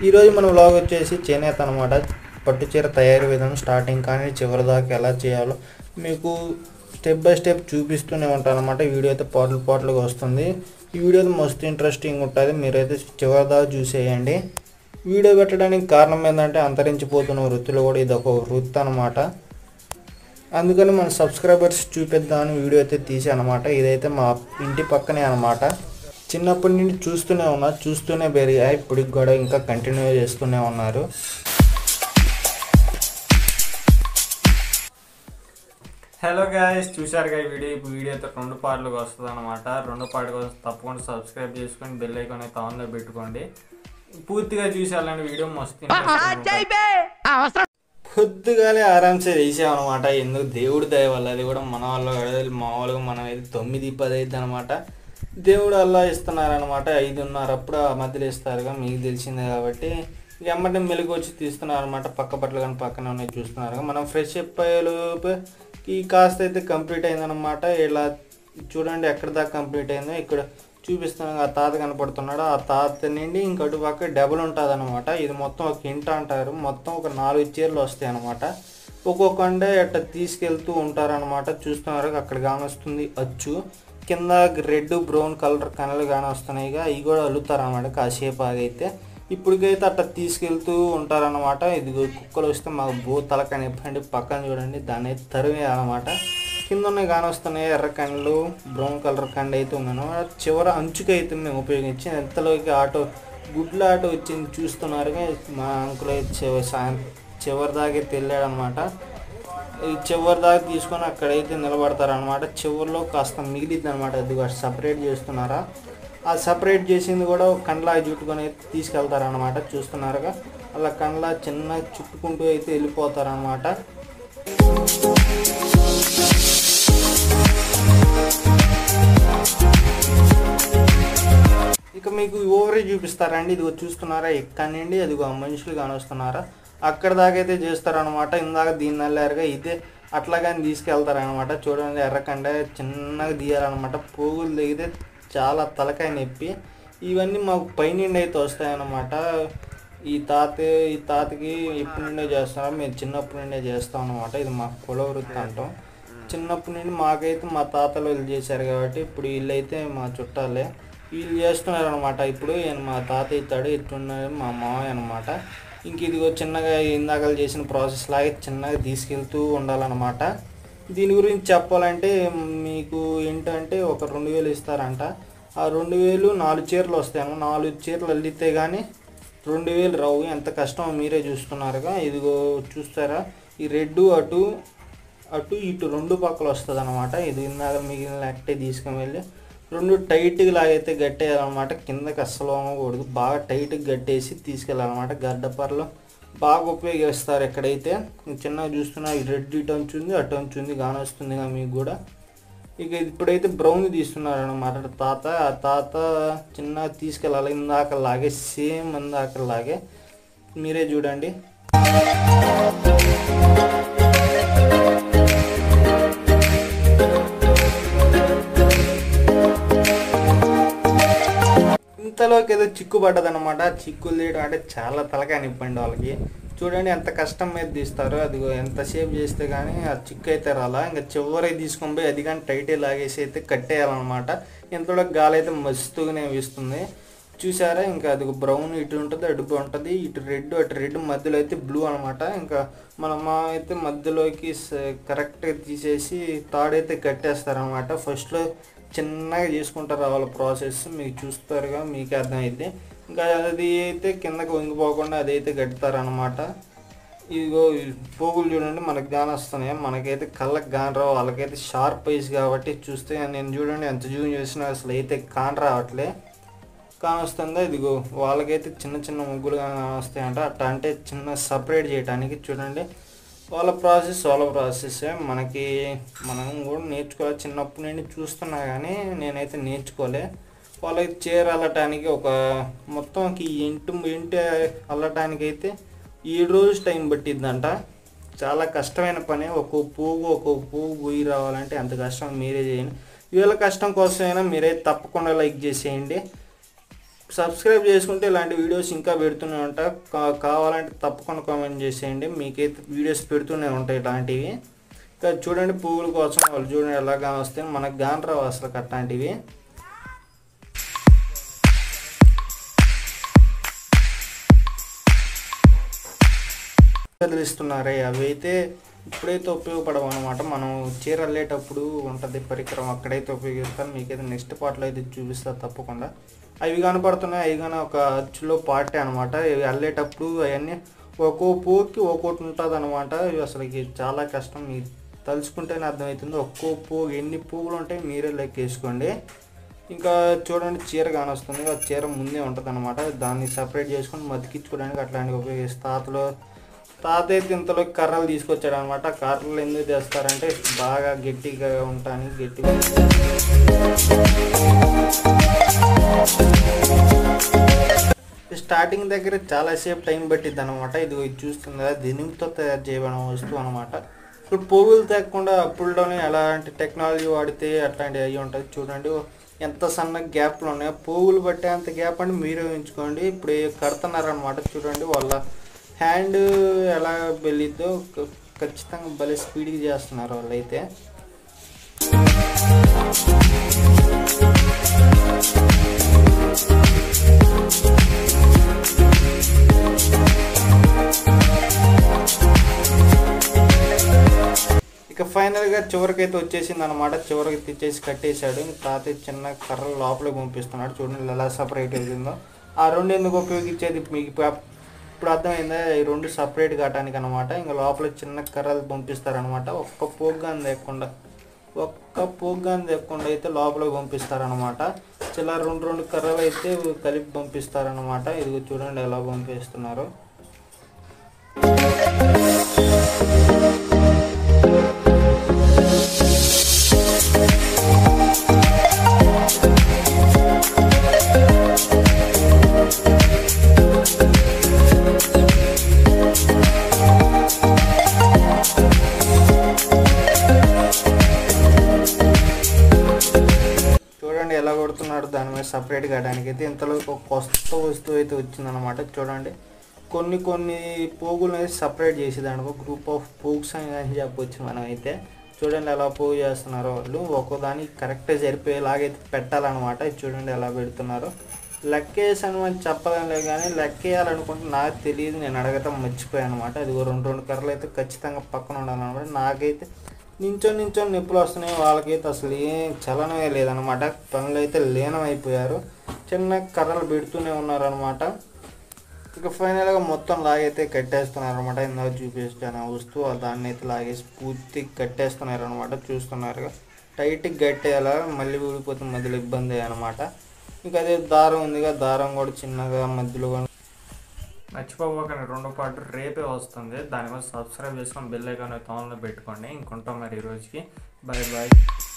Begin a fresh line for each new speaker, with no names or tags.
ఈరోజు మన వ్లాగ్ వచ్చేసి చేనేత అనమాట పట్టు చీర తయారీ విధానం స్టార్టింగ్ కానీ చివరి దాకా ఎలా చేయాలో మీకు స్టెప్ బై స్టెప్ చూపిస్తూనే ఉంటాను అనమాట వీడియో అయితే పాటలు పాటలుగా వస్తుంది ఈ వీడియో అయితే మస్తు ఇంట్రెస్టింగ్ ఉంటుంది మీరైతే చివరి దాకా చూసేయండి వీడియో పెట్టడానికి కారణం ఏంటంటే అంతరించిపోతున్న వృత్తిలో కూడా ఇది ఒక వృత్తి అనమాట అందుకని మన సబ్స్క్రైబర్స్ చూపిద్దామని వీడియో అయితే తీసాను అనమాట ఇదైతే మా ఇంటి పక్కనే అనమాట చిన్నప్పటి నుండి చూస్తూనే ఉన్నా చూస్తూనే పెరిగా ఇప్పటికి కూడా ఇంకా కంటిన్యూ చేస్తూనే ఉన్నారు
హలో గాయస్ చూశారుగా ఈ వీడియో ఇప్పుడు వీడియో అయితే రెండు పార్ట్లుగా వస్తుంది అనమాట రెండు పార్ట్ కోసం తప్పకుండా సబ్స్క్రైబ్ చేసుకొని బెల్ ఐకాన్ అయితే ఆన్లో పెట్టుకోండి పూర్తిగా చూసేయాలంటే వీడియో మస్తు interesting ఉంటుంది.
పొద్దుగాలే ఆరామ్సే వేసామన్నమాట ఎందుకు దేవుడి దయ వల్ల అది కూడా మన వల్ల కాదు, మామూలుగా మనం అయితే తొమ్మిది పది అయితే అనమాట దేవుడు అల్లా ఇస్తున్నారనమాట ఐదున్నర అప్పుడు ఆ మధ్యలో ఇస్తారుగా మీకు తెలిసిందే కాబట్టి ఇక ఎమ్మటే మెలుగు వచ్చి తీస్తున్నారు అనమాట పక్క బట్టలు కానీ పక్కన ఉన్నాయి చూస్తున్నారు మనం ఫ్రెష్ అప్ అయ్యేలోపు ఈ కాస్త అయితే కంప్లీట్ అయిందనమాట ఇలా చూడండి ఎక్కడ దాకా కంప్లీట్ అయిందో ఇక్కడ చూపిస్తున్నాను ఆ తాత కనపడుతున్నాడు ఆ తాత నుండి ఇంకటు పక్క డబుల్ ఉంటుంది అనమాట ఇది మొత్తం ఒక ఇంట అంటారు మొత్తం ఒక నాలుగు చీరలు వస్తాయి అనమాట ఒక్కొక్కండే అట్లా తీసుకెళ్తూ ఉంటారనమాట చూస్తున్నారు అక్కడ కానొస్తుంది అచ్చు కింద రెడ్ బ్రౌన్ కలర్ కనలు కానీ వస్తున్నాయి ఇక అవి కూడా అల్లుతారు అనమాట కాసేపు ఆగైతే ఇప్పటికైతే అట్లా తీసుకెళ్తూ ఉంటారనమాట ఇది కుక్కలు వస్తే మాకు బో తలకాయ నొప్పండి పక్కన చూడండి దాన్ని అయితే తరివేయాలన్నమాట కింద ఉన్నాయి కానీ వస్తున్నాయి ఎర్ర కండ్లు బ్రౌన్ కలర్ కండ అయితే ఉన్నాను చివర అంచుకి అయితే మేము ఉపయోగించి ఎంతలోకి ఆటో గుడ్ల ఆటో వచ్చింది చూస్తున్నారుగా మా అంకుల్ అయితే చివ- సాయం చివరి దాకా అయితే వెళ్ళాడు అనమాట ఈ చివరి దాకా తీసుకొని అక్కడైతే నిలబడతారు అనమాట చివరిలో కాస్త మిగిలిద్ది అనమాట అది సపరేట్ చేస్తున్నారా ఆ సపరేట్ చేసింది కూడా ఒక కండ్లా చుట్టుకొని అయితే తీసుకెళ్తారు అనమాట చూస్తున్నారుగా అలా కండ్లా చిన్న చుట్టుకుంటూ అయితే వెళ్ళిపోతారు అనమాట ఇక మీకు ఓవరే చూపిస్తారండి ఇదిగో చూస్తున్నారా ఎక్కడండి అదిగో ఆ మనుషులు కానొస్తున్నారా అక్కడ దాకా అయితే చేస్తారనమాట ఇందాక దీన్ని నల్లారుగా ఇదే అట్లాగాని తీసుకెళ్తారనమాట చూడండి ఎర్రకండ చిన్నగా తీయాలన్నమాట పోగులు దిగితే చాలా తలకాయ నొప్పి ఇవన్నీ మాకు పైనుండి అయితే వస్తాయన్నమాట ఈ తాత ఈ తాతకి ఎప్పటి నుండే చేస్తున్నాం మేము చిన్నప్పటి నుండే చేస్తాం అనమాట ఇది మా కుల వృత్తి అంటాం చిన్నప్పటి నుండి మాకైతే మా తాతలు వీళ్ళు చేశారు కాబట్టి ఇప్పుడు వీళ్ళైతే మా చుట్టాలే వీళ్ళు చేస్తున్నారు అనమాట ఇప్పుడు ఈయన మా తాత ఇస్తాడు ఇట్టున్నారు మా మావయ్య అనమాట ఇంక ఇదిగో చిన్నగా ఇందాక చేసిన ప్రాసెస్ లాగే చిన్నగా తీసుకెళ్తూ ఉండాలన్నమాట దీని గురించి చెప్పాలంటే మీకు ఏంటంటే ఒక రెండు వేలు ఇస్తారంట ఆ రెండు వేలు నాలుగు చీరలు వస్తాయన్న నాలుగు చీరలు అల్లితే కానీ రెండు వేలు రావు ఎంత కష్టమో మీరే చూస్తున్నారుగా ఇదిగో చూస్తారా ఈ రెడ్ అటు అటు ఇటు రెండు పక్కలు వస్తుంది అనమాట ఇది ఇందాక మిగిలిన అట్టే తీసుకుని వెళ్ళి రెండు టైట్గా లాగైతే గట్టేయాలన్నమాట కిందకి అస్సలు వంగకూడదు బాగా టైట్గా గట్టేసి తీసుకెళ్ళాలన్నమాట గడ్డపరలో బాగా ఉపయోగిస్తారు ఎక్కడైతే చిన్నగా చూస్తున్నా ఈ రెడ్ ఇటు అంచుంది అటు అంచుంది గాని వస్తుంది మీకు కూడా ఇక ఇప్పుడైతే బ్రౌన్ తీస్తున్నారు అనమాట తాత ఆ తాత చిన్నగా తీసుకెళ్ళాలి ఇందాక లాగే సేమ్ ఇందాక లాగే మీరే చూడండి ఇంతలోకి ఏదో చిక్కు పడ్డదనమాట చిక్కులు తీయడం అంటే చాలా తలకాయ నిప్పండి వాళ్ళకి చూడండి ఎంత కష్టం మీద తీస్తారో అదిగో ఎంతసేపు చేస్తే కానీ ఆ చిక్కు అయితే రాలా ఇంకా చివరి తీసుకొని పోయి అది కానీ టైటే లాగేసి అయితే కట్టేయాలన్నమాట ఇంతలో గాలి అయితే మస్తుగానే వీస్తుంది చూసారా ఇంకా అది బ్రౌన్ ఇటు ఉంటుంది అటు ఉంటుంది ఇటు రెడ్ అటు రెడ్ మధ్యలో అయితే బ్లూ అనమాట ఇంకా మన మా అయితే మధ్యలోకి కరెక్ట్గా తీసేసి తాడైతే కట్టేస్తారనమాట ఫస్ట్లో చిన్నగా చేసుకుంటారు వాళ్ళ ప్రాసెస్ మీకు చూస్తారుగా మీకు అర్థమైతే ఇంకా అది అయితే కిందకి వంగిపోకుండా అదైతే కడతారనమాట ఇదిగో ఈ పోగులు చూడండి మనకు గాని వస్తున్నాయి మనకైతే కళ్ళకి గాని రావు వాళ్ళకైతే షార్ప్ ఐస్ కాబట్టి చూస్తే నేను చూడండి ఎంత జూమ్ చేసినా అసలు అయితే కాని రావట్లే కానొస్తుందా ఇదిగో వాళ్ళకైతే చిన్న చిన్న ముగ్గులు కానొస్తాయంట అట్లా అంటే చిన్న సపరేట్ చేయడానికి చూడండి వాళ్ళ ప్రాసెస్ వాళ్ళ ప్రాసెస్ మనకి మనం కూడా నేర్చుకోవాలి చిన్నప్పటి నుండి చూస్తున్నా కానీ నేనైతే నేర్చుకోలే వాళ్ళకి చీర అల్లటానికి ఒక మొత్తంకి ఇంటి ఇంటి అల్లటానికి అయితే ఏడు రోజు టైం పట్టిద్దంట చాలా కష్టమైన పని ఒక్కొక్క పువ్వు ఒక్కొక్క పువ్వు గుయ్యి రావాలంటే అంత కష్టం మీరే చేయండి వీళ్ళ కష్టం కోసమైనా మీరైతే తప్పకుండా లైక్ చేసేయండి సబ్స్క్రైబ్ చేసుకుంటే ఇలాంటి వీడియోస్ ఇంకా పెడుతూనే ఉంటా కా- కావాలంటే తప్పకుండా కామెంట్ చేసేయండి మీకైతే వీడియోస్ పెడుతూనే ఉంటాయి ఇలాంటివి ఇంకా చూడండి పువ్వుల కోసం వాళ్ళు చూడండి ఎలాగా వస్తాయి మనకు గాని రావు అసలు అట్లాంటివి కదిలిస్తున్నారే అవి అయితే ఇప్పుడైతే ఉపయోగపడవు అనమాట మనం చీర అల్లేటప్పుడు ఉంటుంది పరికరం అక్కడైతే ఉపయోగిస్తాను మీకైతే నెక్స్ట్ పార్ట్లో అయితే చూపిస్తా తప్పకుండా అవి కనపడుతున్నాయి అవి కానీ ఒక అచ్చులో పార్టీ అనమాట ఇవి అల్లేటప్పుడు అవన్నీ ఒక్కో పువ్వుకి ఒక్కోటి ఉంటుంది అనమాట ఇవి అసలుకి చాలా కష్టం మీరు తలుచుకుంటేనే అర్థమవుతుంది ఒక్కో పువ్వు ఎన్ని పువ్వులు ఉంటాయి మీరే లెక్కేసుకోండి ఇంకా చూడండి చీర కానొస్తుంది ఆ చీర ముందే ఉంటుంది అనమాట దాన్ని సపరేట్ చేసుకొని మతికించుకోవడానికి అట్లాంటివి ఉపయోగిస్తారు తాతలో తాత అయితే ఇంతలో కర్రలు తీసుకొచ్చాడు అనమాట కర్రలు ఎందుకు తెస్తారంటే బాగా గట్టిగా ఉంటాను గట్టిగా స్టార్టింగ్ దగ్గర చాలాసేపు టైం పట్టిద్ది అనమాట ఇది ఇది చూస్తుంది కదా దినుముతో తయారు చేయబడిన వస్తువు అనమాట ఇప్పుడు పువ్వులు తగ్గకుండా అప్పుల్లోనే ఎలాంటి టెక్నాలజీ వాడితే అట్లాంటివి అయ్యి ఉంటుంది చూడండి ఎంత సన్న గ్యాప్లు ఉన్నాయో పువ్వులు పట్టే అంత గ్యాప్ అంటే మీరే ఉంచుకోండి ఇప్పుడు కడుతున్నారనమాట చూడండి వాళ్ళ హ్యాండ్ ఎలా వెళ్ళిద్దో క- ఖచ్చితంగా భలే స్పీడ్గా చేస్తున్నారు వాళ్ళైతే ఇక ఫైనల్గా చివరికైతే వచ్చేసింది అనమాట చివరికి తెచ్చేసి కట్టేశాడు ఇంక తాతయ్య చిన్న కర్రలు లోపలికి పంపిస్తున్నాడు చూడండి ఎలా సపరేట్ అవుతుందో ఆ రెండు ఎందుకు ఉపయోగించేది మీకు ఇప్పుడు ఇప్పుడు అర్థమైందా ఈ రెండు సపరేట్ కావటానికి అనమాట ఇంకా లోపల చిన్న కర్రలు పంపిస్తారనమాట ఒక్క పోగ్గాని లేకుండా ఒక్క పోగ్గాని లేకుండా అయితే లోపలికి పంపిస్తారనమాట చిల్ల రెండు రెండు కర్రలు అయితే కలిపి పంపిస్తారనమాట ఇది చూడండి ఎలా పంపిస్తున్నారు చూడండి ఎలా కొడుతున్నాడు దాని మీద సపరేట్ కావడానికి అయితే ఇంతలో ఒక కొత్త వస్తువు అయితే వచ్చిందనమాట చూడండి కొన్ని కొన్ని పోగులు అనేది సపరేట్ చేసేదానికి ఒక గ్రూప్ ఆఫ్ పోగ్స్ అని అని చెప్పొచ్చు మనం అయితే చూడండి ఎలా పోగు చేస్తున్నారో వాళ్ళు ఒక్కోదానికి కరెక్ట్గా సరిపోయేలాగైతే పెట్టాలన్నమాట ఇది చూడండి ఎలా పెడుతున్నారో లెక్కేసి అని మనం చెప్పలేం లేదు కానీ లెక్కేయాలనుకుంటే నాకు తెలియదు నేను అడగటం మర్చిపోయాను అనమాట అది రెండు రెండు కర్రలు అయితే ఖచ్చితంగా పక్కన ఉండాలన్నమాట నాకైతే నించొని నించొని నొప్పులు వస్తున్నాయి వాళ్ళకైతే అసలు ఏం చలనమే లేదనమాట పనులు అయితే లీనమైపోయారు చిన్న కర్రలు పెడుతూనే ఉన్నారనమాట ఇక ఫైనల్గా మొత్తం లాగైతే కట్టేస్తున్నారు అనమాట ఇందాక చూపిస్తాను ఆ వస్తువు దాన్ని అయితే లాగేసి పూర్తి కట్టేస్తున్నారు అనమాట చూస్తున్నారు టైట్గా కట్టేయాలా మళ్ళీ ఊడిపోతే మధ్యలో ఇబ్బంది అనమాట ఇంకా అదే దారం ఉందిగా దారం కూడా చిన్నగా మధ్యలో కూడా
మర్చిపోకండి రెండో పార్ట్ రేపే వస్తుంది దానికోసం సబ్స్క్రైబ్ చేసుకొని బెల్ ఐకాన్ అయితే ఆన్లో పెట్టుకోండి ఇంకుంటాం మరి ఈ రోజుకి బాయ్ బాయ్